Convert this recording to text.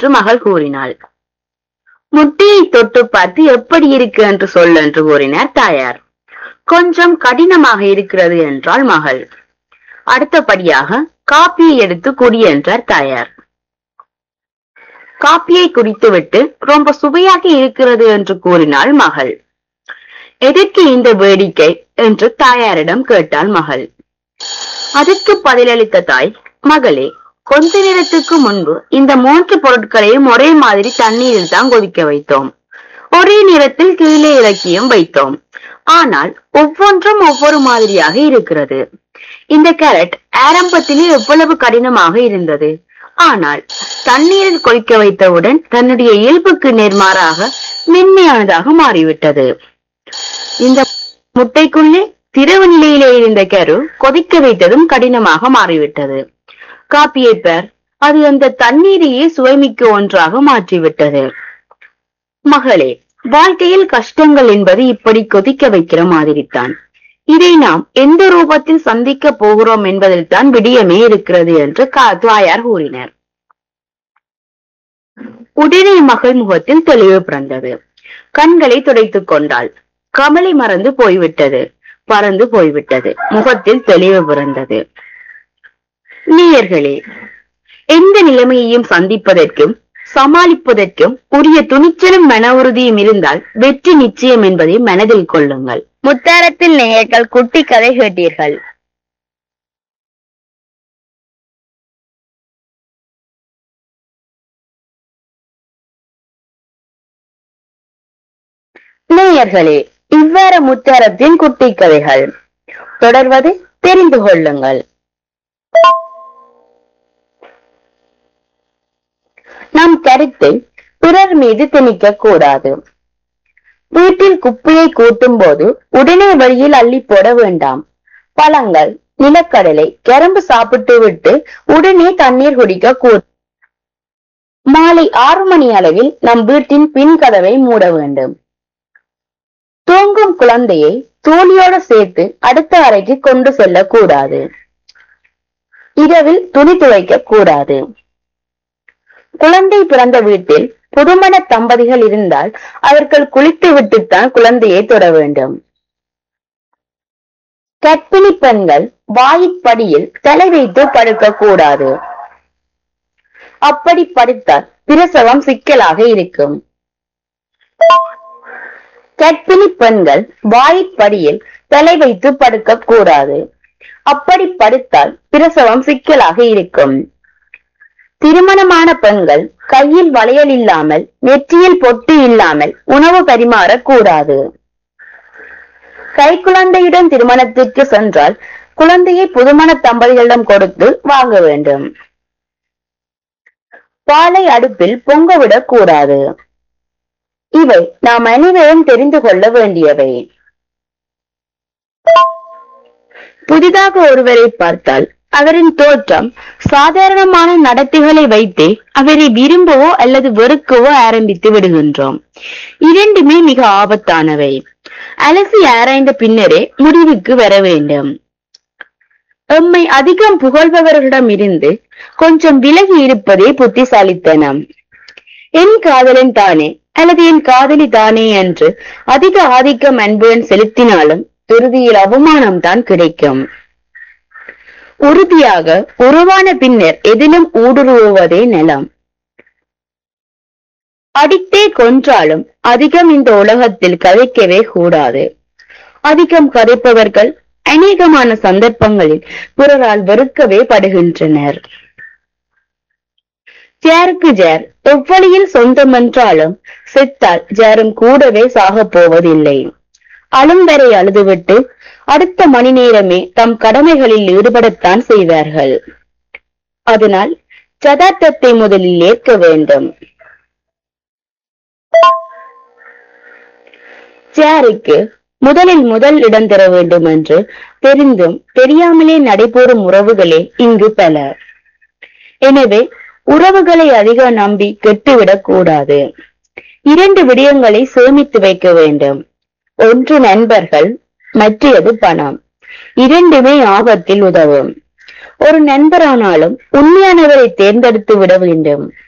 என்று மகள் கூறினாள் முட்டையை தொட்டு பார்த்து எப்படி இருக்கு என்று சொல் என்று கூறினார் தாயார் கொஞ்சம் கடினமாக இருக்கிறது என்றாள் மகள் அடுத்தபடியாக காப்பியை எடுத்து குடி என்றார் தாயார் காப்பியை குடித்துவிட்டு ரொம்ப சுவையாக இருக்கிறது என்று கூறினாள் மகள் எதற்கு இந்த வேடிக்கை என்று தாயாரிடம் கேட்டாள் மகள் அதற்கு பதிலளித்த தாய் மகளே கொஞ்ச நேரத்துக்கு முன்பு இந்த மூன்று பொருட்களையும் ஒரே மாதிரி தண்ணீரில் தான் கொதிக்க வைத்தோம் ஒரே நேரத்தில் கீழே இறக்கியும் வைத்தோம் ஆனால் ஒவ்வொன்றும் ஒவ்வொரு மாதிரியாக இருக்கிறது இந்த கேரட் ஆரம்பத்திலே எவ்வளவு கடினமாக இருந்தது ஆனால் தண்ணீரில் கொதிக்க வைத்தவுடன் தன்னுடைய இயல்புக்கு நேர்மாறாக மென்மையானதாக மாறிவிட்டது இந்த முட்டைக்குள்ளே திரவ நிலையிலே இருந்த கரு கொதிக்க வைத்ததும் கடினமாக மாறிவிட்டது காப்பியை பெர் அது அந்த தண்ணீரையே சுவைமிக்க ஒன்றாக மாற்றிவிட்டது மகளே வாழ்க்கையில் கஷ்டங்கள் என்பது இப்படி கொதிக்க வைக்கிற மாதிரித்தான் இதை நாம் எந்த ரூபத்தில் சந்திக்க போகிறோம் என்பதில் தான் விடியமே இருக்கிறது என்று தாயார் கூறினர் உடனே மகள் முகத்தில் தெளிவு பிறந்தது கண்களை துடைத்துக் கொண்டாள் கமலை மறந்து போய்விட்டது பறந்து போய்விட்டது முகத்தில் தெளிவு பிறந்தது நேயர்களே எந்த நிலைமையையும் சந்திப்பதற்கும் சமாளிப்பதற்கும் உரிய துணிச்சலும் மன உறுதியும் இருந்தால் வெற்றி நிச்சயம் என்பதை மனதில் கொள்ளுங்கள் முத்தாரத்தில் நேயர்கள் குட்டி கதை கேட்டீர்கள் நேயர்களே இவ்வாறு முத்தாரத்தின் குட்டி கதைகள் தொடர்வது தெரிந்து கொள்ளுங்கள் நம் கருத்தை பிறர் மீது திணிக்க கூடாது வீட்டில் குப்பையை கூட்டும் போது உடனே வழியில் அள்ளி போட வேண்டாம் பழங்கள் நிலக்கடலை கரும்பு சாப்பிட்டு விட்டு உடனே தண்ணீர் குடிக்க கூ மாலை ஆறு மணி அளவில் நம் வீட்டின் பின் கதவை மூட வேண்டும் தூங்கும் குழந்தையை தோழியோட சேர்த்து அடுத்த அறைக்கு கொண்டு செல்லக்கூடாது இரவில் துணி துவைக்க கூடாது குழந்தை பிறந்த வீட்டில் புதுமண தம்பதிகள் இருந்தால் அவர்கள் குளித்து விட்டுத்தான் குழந்தையை தொட வேண்டும் கர்ப்பிணி பெண்கள் வாயிற்படியில் தலை வைத்து படுக்க கூடாது அப்படி படுத்தால் பிரசவம் சிக்கலாக இருக்கும் கர்ப்பிணி பெண்கள் வாயிற்படியில் தலை வைத்து படுக்க கூடாது அப்படி படுத்தால் பிரசவம் சிக்கலாக இருக்கும் திருமணமான பெண்கள் கையில் வளையல் இல்லாமல் நெற்றியில் பொட்டு இல்லாமல் உணவு பரிமாறக் கூடாது கைக்குழந்தையுடன் திருமணத்திற்கு சென்றால் குழந்தையை புதுமண தம்பதிகளிடம் கொடுத்து வாங்க வேண்டும் பாலை அடுப்பில் பொங்கவிடக் கூடாது இவை நாம் அனைவரும் தெரிந்து கொள்ள வேண்டியவை புதிதாக ஒருவரை பார்த்தால் அவரின் தோற்றம் சாதாரணமான நடத்தைகளை வைத்தே அவரை விரும்பவோ அல்லது வெறுக்கவோ ஆரம்பித்து விடுகின்றோம் இரண்டுமே மிக ஆபத்தானவை அலசி ஆராய்ந்த பின்னரே முடிவுக்கு வர வேண்டும் எம்மை அதிகம் புகழ்பவர்களிடம் இருந்து கொஞ்சம் விலகி இருப்பதே புத்திசாலித்தனம் என் காதலன் தானே அல்லது என் காதலி தானே என்று அதிக ஆதிக்கம் அன்புடன் செலுத்தினாலும் இறுதியில் அவமானம் தான் கிடைக்கும் உறுதியாக உருவான பின்னர் எதிலும் ஊடுருவுவதே நலம் அடித்தே கொன்றாலும் அதிகம் இந்த உலகத்தில் கதைக்கவே கூடாது அதிகம் கதைப்பவர்கள் அநேகமான சந்தர்ப்பங்களில் பிறரால் வெறுக்கவே படுகின்றனர் ஜேருக்கு ஜேர் எவ்வழியில் சொந்தமென்றாலும் செத்தால் ஜேரும் கூடவே சாகப் போவதில்லை அழும் வரை அழுதுவிட்டு அடுத்த மணி நேரமே தம் கடமைகளில் ஈடுபடத்தான் செய்வார்கள் அதனால் யதார்த்தத்தை முதலில் ஏற்க வேண்டும் ஜேருக்கு முதலில் முதல் இடம் தர வேண்டும் என்று தெரிந்தும் தெரியாமலே நடைபெறும் உறவுகளே இங்கு பல எனவே உறவுகளை அதிக நம்பி கெட்டுவிடக் கூடாது இரண்டு விடயங்களை சேமித்து வைக்க வேண்டும் ஒன்று நண்பர்கள் மற்றது பணம் இரண்டுமே ஆபத்தில் உதவும் ஒரு நண்பரானாலும் உண்மையானவரை தேர்ந்தெடுத்து விட வேண்டும்